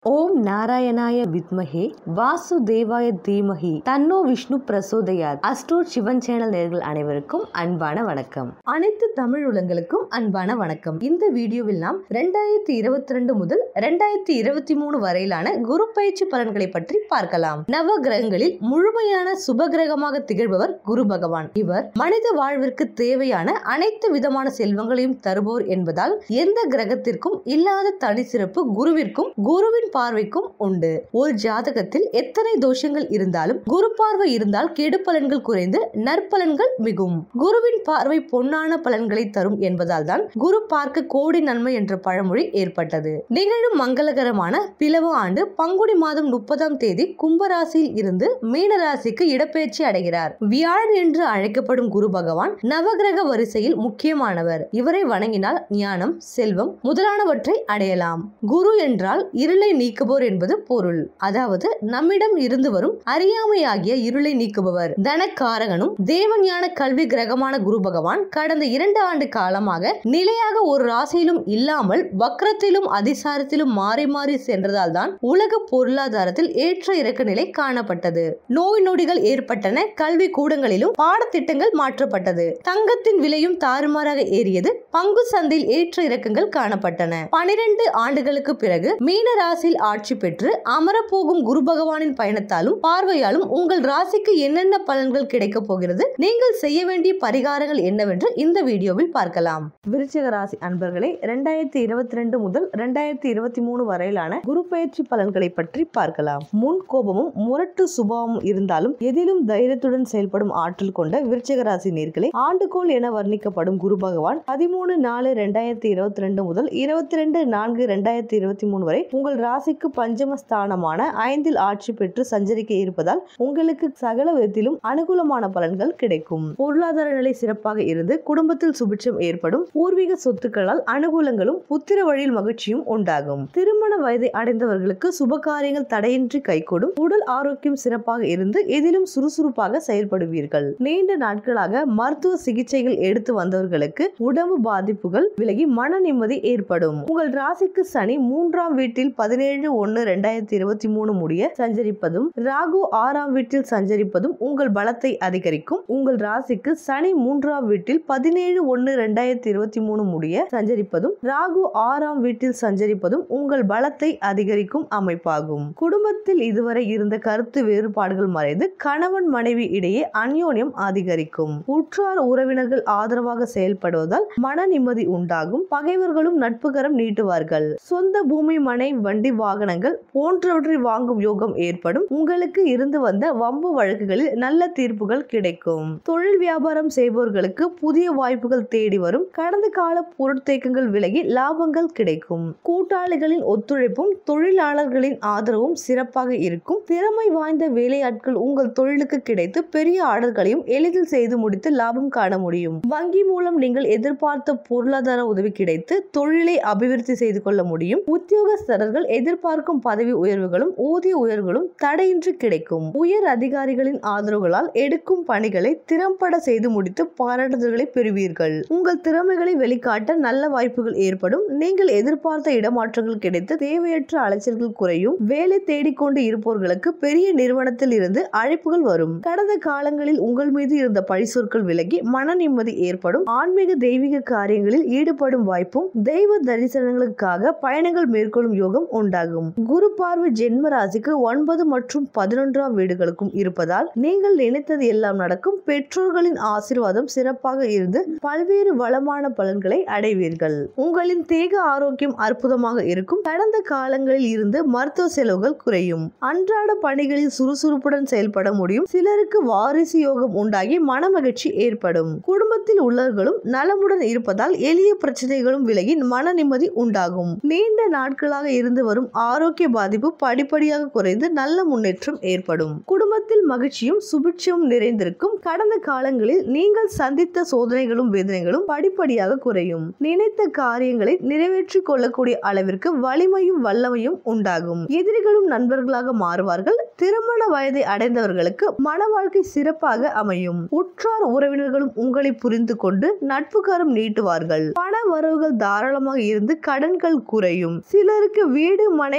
ஓம் நாராயணாய வித்மஹே வாசுதேவாய தீமஹி தன்னோ விஷ்ணு பிரசோதயாத் அஸ்ட்ரோட் சிவன் சேனல் நேர்கள் அனைவருக்கும் அன்பான வணக்கம் அனைத்து தமிழ் உலங்களுக்கும் அன்பான வணக்கம் இந்த வீடியோவில் நாம் ரெண்டாயிரத்தி இருபத்தி ரெண்டு முதல் ரெண்டாயிரத்தி இருபத்தி மூணு வரையிலான குரு பயிற்சி பலன்களை பற்றி பார்க்கலாம் நவ கிரகங்களில் முழுமையான சுப கிரகமாக திகழ்பவர் குரு பகவான் இவர் மனித வாழ்விற்கு தேவையான அனைத்து விதமான செல்வங்களையும் தருபவர் என்பதால் எந்த கிரகத்திற்கும் இல்லாத தனி சிறப்பு குருவிற்கும் குருவின் பார்வைக்கும் உண்டு ஒரு ஜாதகத்தில் எத்தனை தோஷங்கள் இருந்தாலும் குரு பார்வை இருந்தால் கெடு பலன்கள் குறைந்து நற்பலன்கள் மிகும் குருவின் பார்வை பொன்னான பலன்களை தரும் என்பதால் தான் குரு பார்க்க கோடி நன்மை என்ற பழமொழி ஏற்பட்டது நிகழும் மங்களகரமான பிளவு ஆண்டு பங்குனி மாதம் முப்பதாம் தேதி கும்பராசியில் இருந்து மீன ராசிக்கு இடப்பெயர்ச்சி அடைகிறார் வியாழன் என்று அழைக்கப்படும் குரு பகவான் நவகிரக வரிசையில் முக்கியமானவர் இவரை வணங்கினால் ஞானம் செல்வம் முதலானவற்றை அடையலாம் குரு என்றால் இருளை நீக்குபவர் என்பது பொருள் அதாவது நம்மிடம் இருந்து வரும் அறியாமையாகிய இருளை நீக்குபவர் தனக்காரகனும் தேவஞான கல்வி கிரகமான குரு பகவான் கடந்த இரண்டு ஆண்டு காலமாக நிலையாக ஒரு ராசியிலும் இல்லாமல் வக்ரத்திலும் அதிசாரத்திலும் மாறி மாறி சென்றதால் தான் உலக பொருளாதாரத்தில் ஏற்ற இறக்க நிலை காணப்பட்டது நோய் நொடிகள் ஏற்பட்டன கல்வி கூடங்களிலும் பாடத்திட்டங்கள் மாற்றப்பட்டது தங்கத்தின் விலையும் தாறுமாறாக ஏறியது பங்கு சந்தையில் ஏற்ற இறக்கங்கள் காணப்பட்டன பனிரெண்டு ஆண்டுகளுக்கு பிறகு மீன ராசியில் ஆட்சி பெற்று அமரப்போகும் குரு பகவானின் பயணத்தாலும் பார்வையாலும் உங்கள் ராசிக்கு என்னென்ன பலன்கள் கிடைக்க போகிறது நீங்கள் செய்ய வேண்டிய பரிகாரங்கள் என்னவென்று இந்த வீடியோவில் பார்க்கலாம் விருச்சிக ராசி அன்பர்களே ரெண்டாயிரத்தி இருபத்தி ரெண்டு முதல் ரெண்டாயிரத்தி இருபத்தி மூணு வரையிலான குரு பயிற்சி பலன்களை பற்றி பார்க்கலாம் முன் கோபமும் முரட்டு சுபாவமும் இருந்தாலும் எதிலும் தைரியத்துடன் செயல்படும் ஆற்றல் கொண்ட விருச்சிக ராசி நேர்களே ஆண்டுகோள் என வர்ணிக்கப்படும் குரு பகவான் பதிமூணு நாலு ரெண்டாயிரத்தி இருபத்தி ரெண்டு முதல் இருபத்தி ரெண்டு நான்கு ரெண்டாயிரத்தி இருபத்தி மூணு வரை உங்கள் ராசிக்கு பஞ்சம ஸ்தானமான ஐந்தில் ஆட்சி பெற்று சஞ்சரிக்க இருப்பதால் உங்களுக்கு சகல விதத்திலும் அனுகூலமான பலன்கள் கிடைக்கும் பொருளாதார நிலை சிறப்பாக இருந்து குடும்பத்தில் சுபிட்சம் ஏற்படும் பூர்வீக சொத்துக்களால் அனுகூலங்களும் புத்திர வழியில் மகிழ்ச்சியும் உண்டாகும் திருமண வயதை அடைந்தவர்களுக்கு சுப காரியங்கள் தடையின்றி கைகூடும் உடல் ஆரோக்கியம் சிறப்பாக இருந்து எதிலும் சுறுசுறுப்பாக செயல்படுவீர்கள் நீண்ட நாட்களாக மருத்துவ சிகிச்சைகள் எடுத்து வந்தவர்களுக்கு உடம்பு பாதிப்புகள் விலகி மன நிம்மதி ஏற்படும் உங்கள் ராசிக்கு சனி மூன்றாம் வீட்டில் பதினேழு ஒன்னு ரெண்டாயிரத்தி இருபத்தி மூணு முடிய சஞ்சரிப்பதும் ராகு ஆறாம் வீட்டில் சஞ்சரிப்பதும் உங்கள் பலத்தை அதிகரிக்கும் உங்கள் ராசிக்கு சனி மூன்றாம் வீட்டில் பதினேழு ஒன்னு ரெண்டாயிரத்தி இருபத்தி மூணு முடிய சஞ்சரிப்பதும் ராகு ஆறாம் வீட்டில் சஞ்சரிப்பதும் உங்கள் பலத்தை அதிகரிக்கும் அமைப்பாகும் குடும்பத்தில் இதுவரை இருந்த கருத்து வேறுபாடுகள் மறைந்து கணவன் மனைவி இடையே அந்யோன்யம் அதிகரிக்கும் உற்றார் உறவினர்கள் ஆதரவாக செயல்படுவதால் மன நிம்மதி உண்டாகும் பகைவர்களும் நட்புகரம் நீட்டுவார்கள் சொந்த பூமி மனை வண்டி வாகனங்கள் போன்றவற்றை வாங்கும் யோகம் ஏற்படும் உங்களுக்கு இருந்து வந்த வம்பு வழக்குகளில் நல்ல தீர்ப்புகள் கிடைக்கும் தொழில் வியாபாரம் செய்பவர்களுக்கு புதிய வாய்ப்புகள் தேடி வரும் கடந்த கால பொருட்தேக்கங்கள் விலகி லாபங்கள் கிடைக்கும் கூட்டாளிகளின் ஒத்துழைப்பும் தொழிலாளர்களின் ஆதரவும் சிறப்பாக இருக்கும் திறமை வாய்ந்த வேலையாட்கள் உங்கள் தொழிலுக்கு கிடைத்து பெரிய ஆர்டர்களையும் எளிதில் செய்து முடித்து லாபம் காண முடியும் வங்கி மூலம் நீங்கள் எதிர்பார்த்த பொருளாதார உதவி கிடைத்து தொழிலை அபிவிருத்தி செய்து கொள்ள முடியும் உத்தியோகஸ்தரர்கள் எதிர்பார்க்கும் பதவி உயர்வுகளும் ஊதிய உயர்வுகளும் தடையின்றி கிடைக்கும் உயர் அதிகாரிகளின் ஆதரவுகளால் எடுக்கும் பணிகளை திறம்பட செய்து முடித்து பாராட்டுதல்களை பெறுவீர்கள் உங்கள் திறமைகளை வெளிக்காட்ட நல்ல வாய்ப்புகள் ஏற்படும் நீங்கள் எதிர்பார்த்த இடமாற்றங்கள் கிடைத்து தேவையற்ற அலைச்சல்கள் குறையும் வேலை தேடிக்கொண்டு இருப்பவர்களுக்கு பெரிய நிறுவனத்தில் இருந்து அழைப்புகள் வரும் கடந்த காலங்களில் உங்கள் மீது இருந்த பழி சொற்கள் விலகி மன நிம்மதி ஏற்படும் ஆன்மீக தெய்வீக காரியங்களில் ஈடுபடும் வாய்ப்பும் தெய்வ தரிசனங்களுக்காக பயணங்கள் மேற்கொள்ளும் யோகம் உண்டாகும் குரு பார்வை ஜென்ம ராசிக்கு ஒன்பது மற்றும் பதினொன்றாம் வீடுகளுக்கும் இருப்பதால் நீங்கள் நினைத்தது எல்லாம் நடக்கும் பெற்றோர்களின் ஆசீர்வாதம் சிறப்பாக இருந்து பல்வேறு வளமான பலன்களை அடைவீர்கள் உங்களின் தேக ஆரோக்கியம் அற்புதமாக இருக்கும் கடந்த காலங்களில் இருந்து மருத்துவ செலவுகள் குறையும் அன்றாட பணிகளில் சுறுசுறுப்புடன் செயல்பட முடியும் சிலருக்கு வாரிசு யோகம் உண்டாகி மனமகிழ்ச்சி ஏற்படும் குடும்பத்தில் உள்ளவர்களும் நலமுடன் இருப்பதால் எளிய பிரச்சனைகளும் விலகி மன நிம்மதி உண்டாகும் நீண்ட நாட்களாக இருந்து வரும் ஆரோக்கிய பாதிப்பு படிப்படியாக குறைந்து நல்ல முன்னேற்றம் ஏற்படும் குடும்பத்தில் மகிழ்ச்சியும் சுபிட்சமும் நிறைந்திருக்கும் கடந்த காலங்களில் நீங்கள் சந்தித்த சோதனைகளும் வேதனைகளும் படிப்படியாக குறையும் நினைத்த காரியங்களை நிறைவேற்றிக் கொள்ளக்கூடிய அளவிற்கு வலிமையும் வல்லமையும் உண்டாகும் எதிரிகளும் நண்பர்களாக மாறுவார்கள் திருமண வயதை அடைந்தவர்களுக்கு மன வாழ்க்கை சிறப்பாக அமையும் உற்றார் உறவினர்களும் உங்களை புரிந்து கொண்டு நட்புகாரம் நீட்டுவார்கள் பண வரவுகள் தாராளமாக இருந்து கடன்கள் குறையும் சிலருக்கு வீடு மனை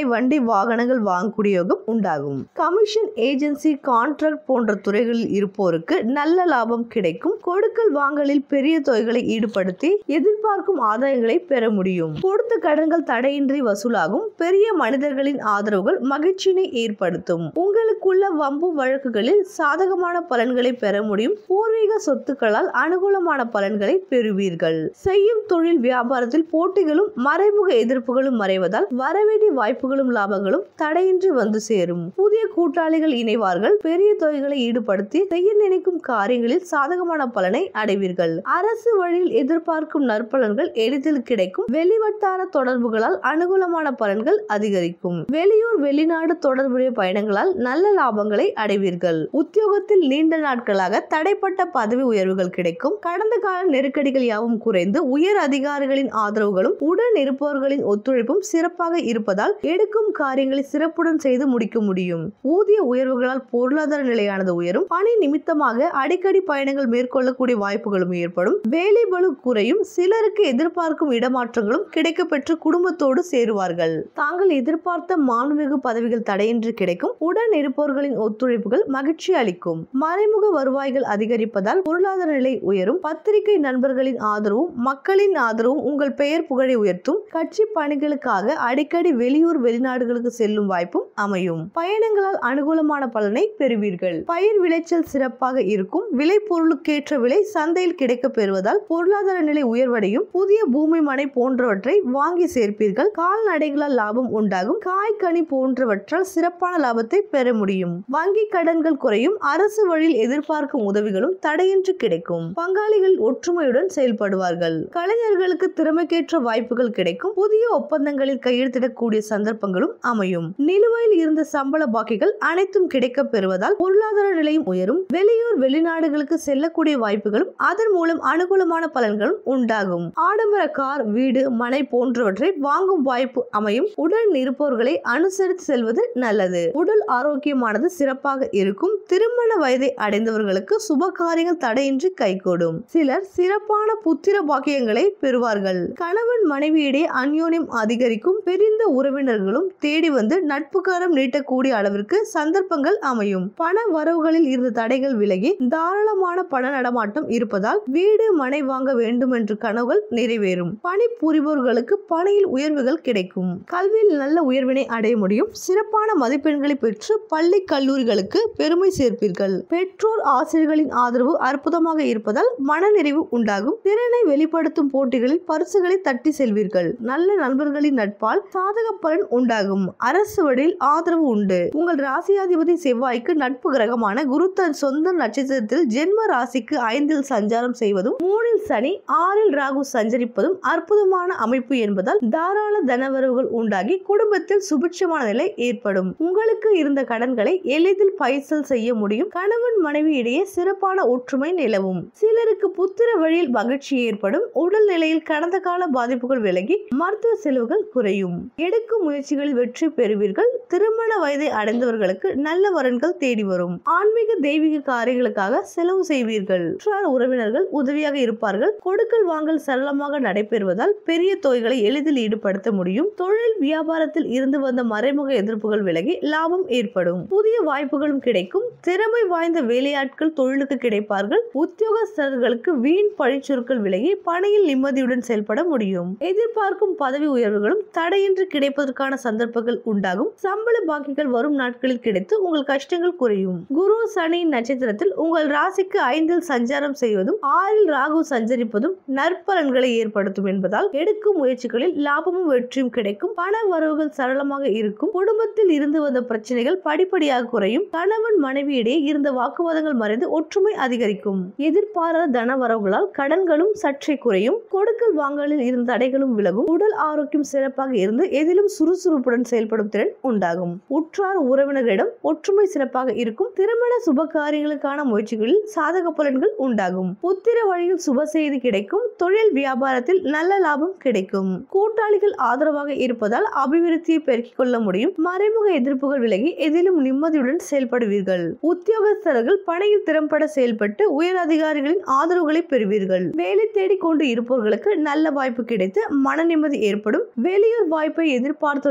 வண்டி வாகனங்கள் வாங்கக்கூடிய யோகம் உண்டாகும் கமிஷன் ஏஜென்சி கான்ட்ராக்ட் போன்ற துறைகளில் இருப்போருக்கு நல்ல லாபம் கிடைக்கும் கொடுக்கல் வாங்கலில் பெரிய தொகைகளை ஈடுபடுத்தி எதிர்பார்க்கும் ஆதாயங்களை பெற முடியும் கொடுத்த கடன்கள் தடையின்றி வசூலாகும் பெரிய மனிதர்களின் ஆதரவுகள் மகிழ்ச்சியினை ஏற்படுத்தும் உங்களுக்குள்ள வம்பு வழக்குகளில் சாதகமான பலன்களை பெற முடியும் பூர்வீக சொத்துக்களால் அனுகூலமான பலன்களை பெறுவீர்கள் செய்யும் தொழில் வியாபாரத்தில் போட்டிகளும் மறைமுக எதிர்ப்புகளும் மறைவதால் வரவேண்டிய வாய்ப்புகளும் லாபங்களும் தடையின்றி வந்து சேரும் புதிய கூட்டாளிகள் இணைவார்கள் பெரிய தொகைகளை ஈடுபடுத்தி செய்ய நினைக்கும் காரியங்களில் சாதகமான பலனை அடைவீர்கள் அரசு வழியில் எதிர்பார்க்கும் நற்பலன்கள் எளிதில் கிடைக்கும் வெளிவட்டார தொடர்புகளால் அனுகூலமான பலன்கள் அதிகரிக்கும் வெளியூர் வெளிநாடு தொடர்புடைய பயணங்களால் நல்ல லாபங்களை அடைவீர்கள் உத்தியோகத்தில் நீண்ட நாட்களாக தடைப்பட்ட பதவி உயர்வுகள் கிடைக்கும் கடந்த கால நெருக்கடிகள் யாவும் குறைந்து உயர் அதிகாரிகளின் ஆதரவுகளும் உடன் இருப்பவர்களின் ஒத்துழைப்பும் சிறப்பாக இருப்பதால் எடுக்கும் காரியங்களை சிறப்புடன் செய்து முடிக்க முடியும் ஊதிய உயர்வுகளால் பொருளாதார நிலையானது உயரும் பணி நிமித்தமாக அடிக்கடி பயணங்கள் மேற்கொள்ளக்கூடிய வாய்ப்புகளும் ஏற்படும் வேலை பளு குறையும் சிலருக்கு எதிர்பார்க்கும் இடமாற்றங்களும் கிடைக்கப்பெற்று குடும்பத்தோடு சேருவார்கள் தாங்கள் எதிர்பார்த்த மாண்புமிகு பதவிகள் தடையின்றி கிடைக்கும் உடன் இருப்பவர்களின் ஒத்துழைப்புகள் மகிழ்ச்சி அளிக்கும் மறைமுக வருவாய்கள் அதிகரிப்பதால் பொருளாதார நிலை உயரும் பத்திரிகை நண்பர்களின் ஆதரவும் மக்களின் ஆதரவும் உங்கள் பெயர் புகழை உயர்த்தும் கட்சி பணிகளுக்காக அடிக்கடி வெளியூர் வெளிநாடுகளுக்கு செல்லும் வாய்ப்பும் அமையும் பயணங்களால் அனுகூலமான பலனை பெறுவீர்கள் பயிர் விளைச்சல் சிறப்பாக இருக்கும் விலை பொருளுக்கேற்ற விலை சந்தையில் கிடைக்க பெறுவதால் பொருளாதார நிலை உயர்வடையும் புதிய பூமி மனை போன்றவற்றை வாங்கி சேர்ப்பீர்கள் கால்நடைகளால் லாபம் உண்டாகும் காய் கனி போன்றவற்றால் சிறப்பான லாபத்தை பெற முடியும் வங்கி கடன்கள் குறையும் அரசு வழியில் எதிர்பார்க்கும் உதவிகளும் தடையின்றி கிடைக்கும் பங்காளிகள் ஒற்றுமையுடன் செயல்படுவார்கள் கலைஞர்களுக்கு திறமைக்கேற்ற வாய்ப்புகள் கிடைக்கும் புதிய ஒப்பந்தங்களில் கையெழுத்திடக்கூடிய சந்தர்ப்பங்களும் அமையும் நிலுவையில் இருந்த சம்பள பாக்கிகள் அனைத்தும் கிடைக்க பெறுவதால் பொருளாதார நிலையும் உயரும் வெளியூர் வெளிநாடுகளுக்கு செல்லக்கூடிய வாய்ப்புகளும் அதன் மூலம் அனுகூலமான பலன்களும் உண்டாகும் ஆடம்பர கார் வீடு மனை போன்றவற்றை வாங்கும் வாய்ப்பு அமையும் உடன் இருப்பவர்களை அனுசரித்து செல்வது நல்லது உடல் ஆரோக்கியமானது சிறப்பாக இருக்கும் திருமண வயதை அடைந்தவர்களுக்கு சுப காரியங்கள் தடையின்றி கைகூடும் சிலர் சிறப்பான புத்திர பாக்கியங்களை பெறுவார்கள் கணவன் மனைவியிடையே அந்யோன்யம் அதிகரிக்கும் பிரிந்த உறவினர்களும் தேடி வந்து நட்புக்காரம் நீட்டக்கூடிய அளவிற்கு சந்தர்ப்பங்கள் அமையும் பண வரவுகளில் இருந்த தடைகள் விலகி தாராளமான பண நடமாட்டம் இருப்பதால் வீடு மனை வாங்க வேண்டும் என்ற கனவுகள் நிறைவேறும் பணி புரிபவர்களுக்கு பணியில் உயர்வுகள் கிடைக்கும் கல்வியில் நல்ல உயர்வினை அடைய முடியும் சிறப்பான மதிப்பெண்களை பெற்று பள்ளி கல்லூரிகளுக்கு பெருமை சேர்ப்பீர்கள் பெற்றோர் ஆசிரியர்களின் ஆதரவு அற்புதமாக இருப்பதால் மனநிறைவு உண்டாகும் திறனை வெளிப்படுத்தும் போட்டிகளில் பரிசுகளை தட்டி செல்வீர்கள் நல்ல நண்பர்களின் நட்பால் சாதக பலன் உண்டாகும் அரசு வழியில் ஆதரவு உண்டு உங்கள் ராசியாதிபதி செவ்வாய்க்கு நட்பு கிரகமான குரு தன் சொந்த நட்சத்திரத்தில் ஜென்ம ராசிக்கு ஐந்தில் சஞ்சாரம் செய்வதும் மூணில் சனி ஆறில் ராகு சஞ்சரிப்பதும் அற்புதமான அமைப்பு என்பதால் தாராள தனவரவுகள் உண்டாகி குடும்பத்தில் சுபிட்சமான நிலை ஏற்படும் உங்களுக்கு இருந்த கடன்களை எளிதில் பைசல் செய்ய முடியும் கணவன் மனைவி இடையே சிறப்பான ஒற்றுமை நிலவும் சிலருக்கு புத்திர வழியில் மகிழ்ச்சி ஏற்படும் உடல் நிலையில் கடந்த கால பாதிப்புகள் விலகி மருத்துவ செலவுகள் குறையும் எடுக்கும் முயற்சிகளில் வெற்றி பெறுவீர்கள் திருமண வயதை அடைந்தவர்களுக்கு நல்ல வரன்கள் தேடி வரும் ஆன்மீக தெய்வீக காரியங்களுக்காக செலவு செய்வீர்கள் உற்றார் உறவினர்கள் உதவியாக இருப்பார்கள் கொடுக்கல் வாங்கல் சரளமாக நடைபெறுவதால் பெரிய தொகைகளை எளிதில் ஈடுபடுத்த முடியும் தொழில் வியாபாரத்தில் இருந்து வந்த மறைமுக எதிர்ப்புகள் விலகி லாபம் ஏற்படும் புதிய வாய்ப்புகளும் கிடைக்கும் திறமை வாய்ந்த வேலையாட்கள் தொழிலுக்கு கிடைப்பார்கள் உத்தியோகஸ்தர்களுக்கு வீண் பழிச்சொற்கள் விலகி பணியில் நிம்மதியுடன் செயல்பட முடியும் எதிர்பார்க்கும் பதவி உயர்வுகளும் தடையின்றி கிடைப்பதற்கான சந்தர்ப்பங்கள் உண்டாகும் சம்பள பாக்கிகள் வரும் நாட்களில் கிடைத்து உங்கள் கஷ்டங்கள் குறையும் குரு சனி நட்சத்திரத்தில் உங்கள் ராசிக்கு ஐந்தில் சஞ்சாரம் செய்வதும் ஆறில் ராகு சஞ்சரிப்பதும் நற்பலன்களை ஏற்படுத்தும் என்பதால் எடுக்கும் முயற்சிகளில் லாபமும் வெற்றியும் கிடைக்கும் பண வரவுகள் சரளமாக இருக்கும் குடும்பத்தில் இருந்து வந்த பிரச்சனைகள் படிப்படியாக குறையும் கணவன் மனைவியிடையே இருந்த வாக்குவாதங்கள் மறைந்து ஒற்றுமை அதிகரிக்கும் எதிர்பாராத தன வரவுகளால் கடன்களும் சற்றே குறையும் கொடுக்கல் வாங்கலில் இருந்த தடைகளும் விலகும் உடல் ஆரோக்கியம் சிறப்பாக இருந்து எதிலும் சுறுசுறுப்புடன் செயல்படும் திறன் உண்டாகும் உற்றார் உறவினர்களிடம் ஒற்றுமை சிறப்பாக இருக்கும் திருமண சுப காரியங்களுக்கான முயற்சிகளில் சாதக பலன்கள் உண்டாகும் புத்திர வழியில் சுப செய்தி கிடைக்கும் தொழில் வியாபாரத்தில் நல்ல லாபம் கிடைக்கும் கூட்டாளிகள் ஆதரவாக இருப்பதால் அபிவிருத்தியை பெருக்கிக் கொள்ள முடியும் மறைமுக எதிர்ப்புகள் விலகி எதிலும் நிம்மதியுடன் செயல்படுவீர்கள் உத்தியோகஸ்தர்கள் பணியில் திறம்பட செயல்பட்டு உயர் அதிகாரிகளின் ஆதரவுகளை பெறுவீர்கள் வேலை தேடி கொண்டு இருப்பவர்களுக்கு நல்ல வாய்ப்பு கிடைத்து மன நிம்மதி ஏற்படும் வெளியூர் வாய்ப்பை எதிர்பார்த்த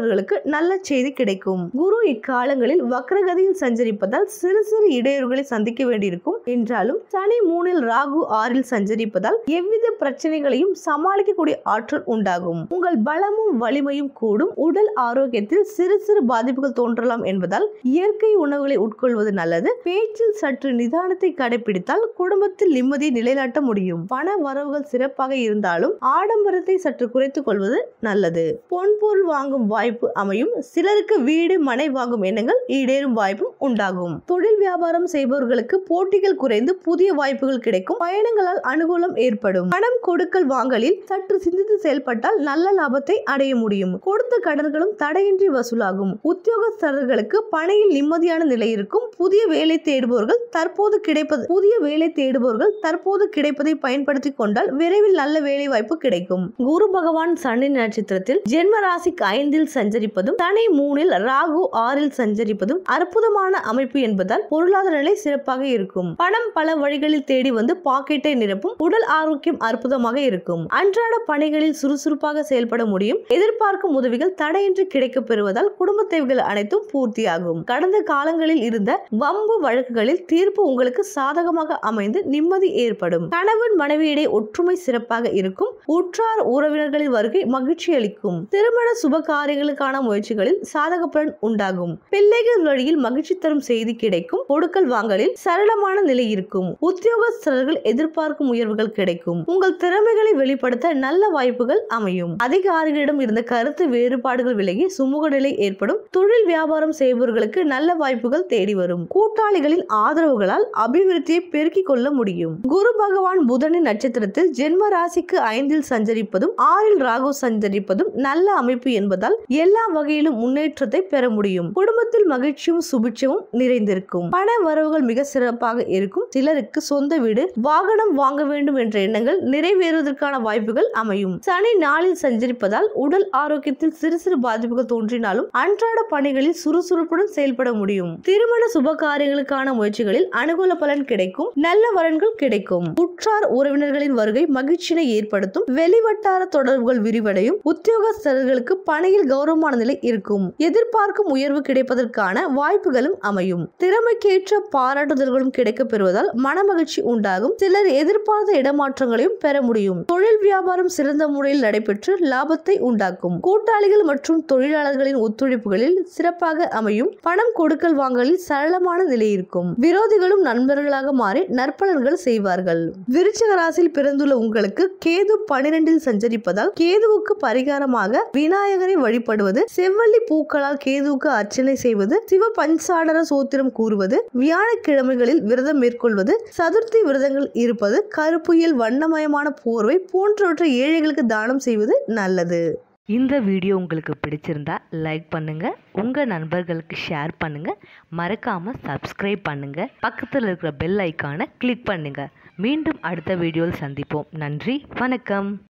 பெற்றோர்களுக்கு நல்ல செய்தி கிடைக்கும் குரு இக்காலங்களில் வக்ரகதியில் சஞ்சரிப்பதால் சிறு சிறு இடையூறுகளை சந்திக்க வேண்டியிருக்கும் என்றாலும் சனி மூணில் ராகு ஆறில் சஞ்சரிப்பதால் எவ்வித பிரச்சனைகளையும் சமாளிக்கக்கூடிய ஆற்றல் உண்டாகும் உங்கள் பலமும் வலிமையும் கூடும் உடல் ஆரோக்கியத்தில் சிறு சிறு பாதிப்புகள் தோன்றலாம் என்பதால் இயற்கை உணவுகளை உட்கொள்வது நல்லது பேச்சில் சற்று நிதானத்தை கடைபிடித்தால் குடும்பத்தில் நிம்மதியை நிலைநாட்ட முடியும் பண வரவுகள் சிறப்பாக இருந்தாலும் ஆடம்பரத்தை சற்று குறைத்துக் கொள்வது நல்லது பொன்பொருள் வாங்கும் வாய்ப்பு அமையும் சிலருக்கு வீடு மனை வாங்கும் எண்ணங்கள் ஈடேறும் வாய்ப்பும் உண்டாகும் தொழில் வியாபாரம் செய்பவர்களுக்கு போட்டிகள் குறைந்து புதிய வாய்ப்புகள் கிடைக்கும் பயணங்களால் அனுகூலம் ஏற்படும் பணம் கொடுக்கல் வாங்கலில் சற்று சிந்தித்து செயல்பட்டால் நல்ல லாபத்தை அடைய முடியும் கொடுத்த கடன்களும் தடையின்றி வசூலாகும் உத்தியோகஸ்தர்களுக்கு பணியில் நிம்மதியான நிலை இருக்கும் புதிய வேலை தேடுபவர்கள் தற்போது கிடைப்பது புதிய வேலை தேடுபவர்கள் தற்போது கிடைப்பதை பயன்படுத்தி கொண்டால் விரைவில் நல்ல வேலை வாய்ப்பு கிடைக்கும் குரு பகவான் சனி நட்சத்திரத்தில் ஜென்ம ராசிக்கு ஐந்தில் சஞ்சரிப்பதும் சனி மூணில் ராகு ஆறில் சஞ்சரிப்பதும் அற்புதமான அமைப்பு என்பதால் பொருளாதார நிலை சிறப்பாக இருக்கும் பணம் பல வழிகளில் தேடி வந்து பாக்கெட்டை நிரப்பும் உடல் ஆரோக்கியம் அற்புதமாக இருக்கும் அன்றாட பணிகளில் சுறுசுறுப்பாக செயல்பட முடியும் எதிர்பார்க்கும் உதவிகள் தடையின்றி கிடைக்கப் பெறுவதால் குடும்ப தேவைகள் அனைத்தும் பூர்த்தியாகும் கடந்த காலங்களில் இருந்த வம்பு வழக்குகளில் தீர்ப்பு உங்களுக்கு சாதகமாக அமைந்து நிம்மதி ஏற்படும் கணவன் மனைவியிடையே ஒற்றுமை சிறப்பாக இருக்கும் உற்றார் உறவினர்களின் வருகை மகிழ்ச்சி அளிக்கும் திருமண சுப காரியங்களுக்கான முயற்சிகளில் சாதக பலன் உண்டாகும் பிள்ளைகள் வழியில் மகிழ்ச்சி தரும் செய்தி கிடைக்கும் கொடுக்கல் வாங்கலில் சரளமான நிலை இருக்கும் உத்தியோகஸ்தர்கள் எதிர்பார்க்கும் உயர்வுகள் கிடைக்கும் உங்கள் திறமைகளை வெளிப்படுத்த நல்ல வாய்ப்புகள் அமையும் அதிகாரிகளிடம் இருந்த கருத்து வேறுபாடுகள் விலகி சுமூக நிலை ஏற்படும் தொழில் வியாபாரம் செய்பவர்களுக்கு நல்ல வாய்ப்புகள் தேடி வரும் கூட்டாளிகளின் ஆதரவுகளால் அபிவிருத்தியை பெருக்கிக் கொள்ள முடியும் குரு பகவான் புதனின் நட்சத்திரத்தில் ஜென்ம ராசிக்கு ஐந்தில் சஞ்சரிப்பதும் ஆறில் ராகு சஞ்சரிப்பதும் நல்ல அமைப்பு என்பதால் எல்லா வகையிலும் முன்னேற்றத்தை பெற முடியும் குடும்பத்தில் மகிழ்ச்சியும் சுபிட்சமும் நிறைந்திருக்கும் பண வரவுகள் மிக சிறப்பாக இருக்கும் சிலருக்கு சொந்த வீடு வாகனம் வாங்க வேண்டும் என்ற எண்ணங்கள் நிறைவேறுவதற்கான வாய்ப்புகள் அமையும் சனி நாளில் சஞ்சரிப்பதால் உடல் ஆரோக்கியத்தில் சிறு சிறு பாதிப்புகள் தோன்றினாலும் அன்றாட பணிகளில் சுறுசுறுப்புடன் செயல்பட முடியும் திருமண சுப காரியங்களுக்கான முயற்சிகளில் அனுகூல பலன் கிடைக்கும் நல்ல வரன்கள் கிடைக்கும் உற்றார் உறவினர்களின் வருகை மகிழ்ச்சியை ஏற்படுத்தும் வெளிவட்டார தொடர்புகள் விரிவடையும் உத்தியோகஸ்தர்களுக்கு பணியில் கௌரவமான நிலை இருக்கும் எதிர்பார்க்கும் உயர்வு கிடைப்பதற்கான வாய்ப்புகளும் அமையும் திறமைக்கேற்ற பாராட்டுதல்களும் கிடைக்கப் பெறுவதால் மனமகிழ்ச்சி உண்டாகும் சிலர் எதிர்பார்த்த இடமாற்றங்களையும் பெற முடியும் தொழில் வியாபாரம் சிறந்த முறையில் நடைபெற்று லாபத்தை உண்டாக்கும் கூட்டாளிகள் மற்றும் தொழிலாளர்களின் ஒத்துழைப்புகளில் சிறப்பாக அமையும் பணம் கொடுக்கல் வாங்கலில் சரளமான நிலை இருக்கும் விரோதிகளும் நண்பர்களாக மாறி நற்பலன்கள் செய்வார்கள் விருச்சிக ராசியில் பிறந்துள்ள உங்களுக்கு கேது பனிரெண்டில் சஞ்சரிப்பதால் கேதுவுக்கு பரிகாரமாக விநாயகரை வழிபடுவது செவ்வள்ளி பூக்களால் கேதுவுக்கு அர்ச்சனை செய்வது சிவ பஞ்சாடர சோத்திரம் கூறுவது வியாழக்கிழமைகளில் விரதம் மேற்கொள்வது சதுர்த்தி விரதங்கள் இருப்பது கருப்புயில் வண்ணமயமான போர்வை போன்றவற்றை ஏழைகளுக்கு தானம் செய்வது நல்லது இந்த வீடியோ உங்களுக்கு பிடிச்சிருந்தா லைக் பண்ணுங்க உங்க நண்பர்களுக்கு ஷேர் பண்ணுங்க மறக்காம சப்ஸ்கிரைப் பண்ணுங்க பக்கத்தில் இருக்கிற பெல் ஐக்கானை கிளிக் பண்ணுங்க மீண்டும் அடுத்த வீடியோவில் சந்திப்போம் நன்றி வணக்கம்